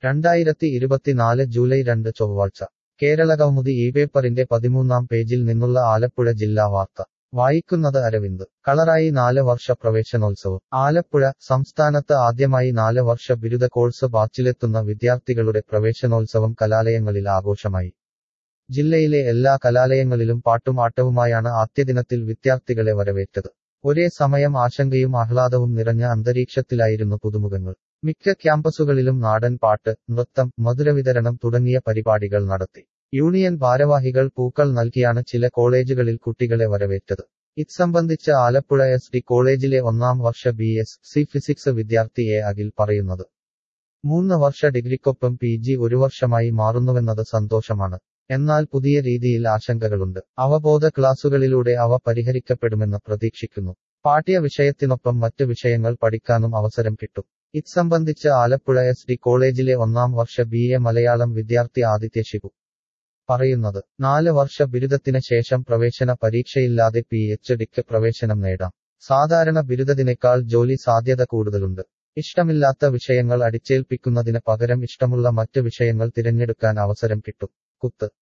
രണ്ടായിരത്തി ഇരുപത്തിനാല് ജൂലൈ രണ്ട് ചൊവ്വാഴ്ച കേരളകൗമുദി ഈ പേപ്പറിന്റെ പതിമൂന്നാം പേജിൽ നിന്നുള്ള ആലപ്പുഴ ജില്ലാ വാർത്ത വായിക്കുന്നത് അരവിന്ദ് കളറായി നാല് വർഷ പ്രവേശനോത്സവം ആലപ്പുഴ സംസ്ഥാനത്ത് ആദ്യമായി നാല് വർഷ ബിരുദ കോഴ്സ് ബാച്ചിലെത്തുന്ന വിദ്യാർത്ഥികളുടെ പ്രവേശനോത്സവം കലാലയങ്ങളിൽ ആഘോഷമായി ജില്ലയിലെ എല്ലാ കലാലയങ്ങളിലും പാട്ടും ആട്ടവുമായാണ് ആദ്യദിനത്തിൽ വിദ്യാർത്ഥികളെ വരവേറ്റത് ഒരേ സമയം ആശങ്കയും ആഹ്ലാദവും നിറഞ്ഞ അന്തരീക്ഷത്തിലായിരുന്നു പുതുമുഖങ്ങൾ മിക്ക ക്യാമ്പസുകളിലും നാടൻ പാട്ട് നൃത്തം മധുരവിതരണം തുടങ്ങിയ പരിപാടികൾ നടത്തി യൂണിയൻ ഭാരവാഹികൾ പൂക്കൾ നൽകിയാണ് ചില കോളേജുകളിൽ കുട്ടികളെ വരവേറ്റത് ഇത്സംബന്ധിച്ച് ആലപ്പുഴ എസ് ഡി കോളേജിലെ ഒന്നാം വർഷ ബി എസ് സി ഫിസിക്സ് വിദ്യാർത്ഥി എ അഖിൽ പറയുന്നത് മൂന്ന് വർഷ ഡിഗ്രിക്കൊപ്പം പി ജി ഒരു വർഷമായി മാറുന്നുവെന്നത് സന്തോഷമാണ് എന്നാൽ പുതിയ രീതിയിൽ ആശങ്കകളുണ്ട് അവബോധ ക്ലാസുകളിലൂടെ അവ പരിഹരിക്കപ്പെടുമെന്ന് പ്രതീക്ഷിക്കുന്നു പാഠ്യ വിഷയത്തിനൊപ്പം മറ്റ് വിഷയങ്ങൾ പഠിക്കാനും അവസരം കിട്ടും ഇത്സംബന്ധിച്ച് ആലപ്പുഴ എസ് ഡി കോളേജിലെ ഒന്നാം വർഷ ബി എ മലയാളം വിദ്യാർത്ഥി ആദിത്യ ശിവു പറയുന്നത് നാല് വർഷ ബിരുദത്തിന് ശേഷം പ്രവേശന പരീക്ഷയില്ലാതെ പി എച്ച് ഡിക്ക് പ്രവേശനം നേടാം സാധാരണ ബിരുദത്തിനേക്കാൾ ജോലി സാധ്യത കൂടുതലുണ്ട് ഇഷ്ടമില്ലാത്ത വിഷയങ്ങൾ അടിച്ചേൽപ്പിക്കുന്നതിന് പകരം ഇഷ്ടമുള്ള മറ്റ് വിഷയങ്ങൾ തിരഞ്ഞെടുക്കാൻ അവസരം കിട്ടും കുത്ത്